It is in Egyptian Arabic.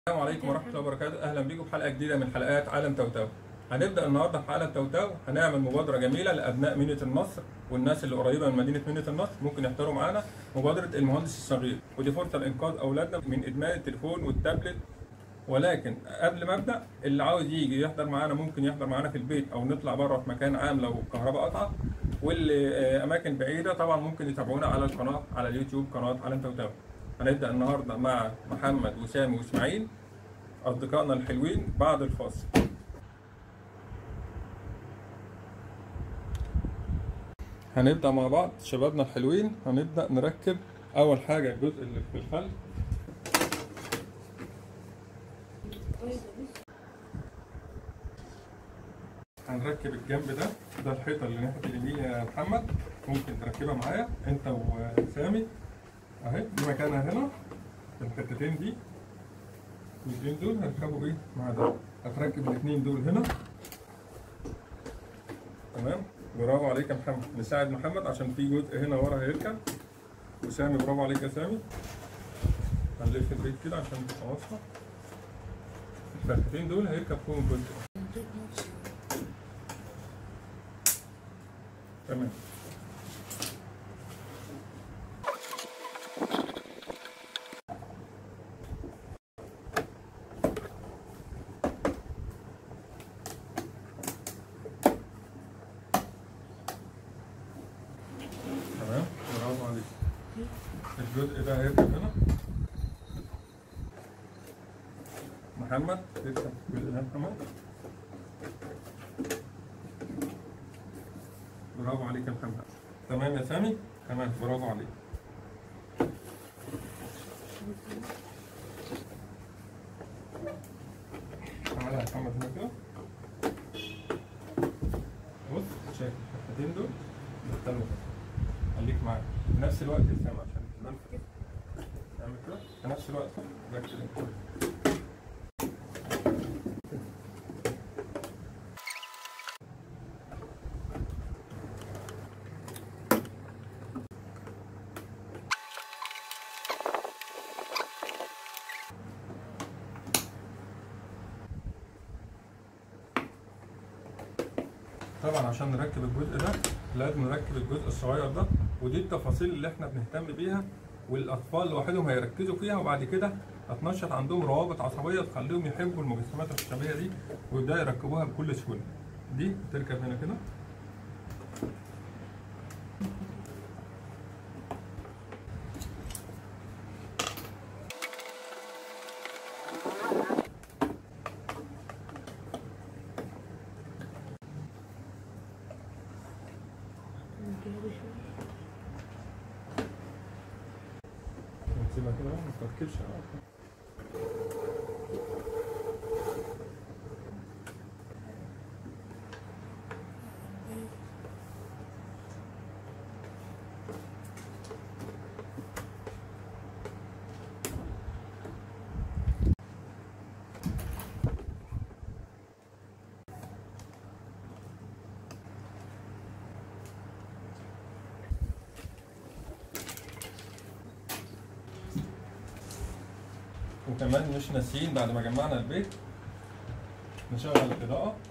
السلام عليكم ورحمة الله وبركاته، أهلا بيكم في حلقة جديدة من حلقات عالم توتو. هنبدأ النهاردة في عالم توتو هنعمل مبادرة جميلة لأبناء مدينة النصر والناس اللي قريبة من مدينة مدينة النصر ممكن يحضروا معانا مبادرة المهندس الصغير ودي فرصة لإنقاذ أولادنا من إدمان التليفون والتابلت ولكن قبل ما ابدا اللي عاوز يجي يحضر معانا ممكن يحضر معانا في البيت او نطلع بره في مكان عام لو الكهرباء قطعه واللي آه، اماكن بعيده طبعا ممكن يتابعونا على القناه على اليوتيوب قناه عالم توتو هنبدا النهارده مع محمد وسامي واسماعيل اصدقائنا الحلوين بعد الفاصل هنبدا مع بعض شبابنا الحلوين هنبدا نركب اول حاجه الجزء اللي في الخلف هنركب الجنب ده ده الحيطه اللي ناحيه اليمين يا محمد ممكن تركبها معايا انت وسامي اهي دي مكانها هنا الحتتين دي الجزئين دول هنركبوا ايه مع ده هتركب الاثنين دول هنا تمام برافو عليك يا محمد نساعد محمد عشان في جزء هنا ورا هيركب وسامي برافو عليك يا سامي هنلف البيت كده عشان تبقى واضحه الفتحتين دول هيركب فيهم جزء تمام تمام برافو عليك الجزء ده هيركب هنا محمد تركب الجزء ده محمد برافو عليك يا محمد تمام يا سامي تمام برافو عليك تعالى يا محمد هنا كده بص شايف الحتتين دول دخلهم كده. خليك معايا في نفس الوقت يا سامي عشان تبان كده اعمل كده في نفس الوقت ركز انت طبعا عشان نركب الجزء ده لازم نركب الجزء الصغير ده ودي التفاصيل اللي احنا بنهتم بيها والاطفال لوحدهم هيركزوا فيها وبعد كده هتنشط عندهم روابط عصبيه تخليهم يحبوا المجسمات الخشبيه دي ويبداوا يركبوها بكل سهوله دي تركب هنا كده نسيبها كده ما تركبش وكمان مش ناسيين بعد ما جمعنا البيت نشغل الإضاءة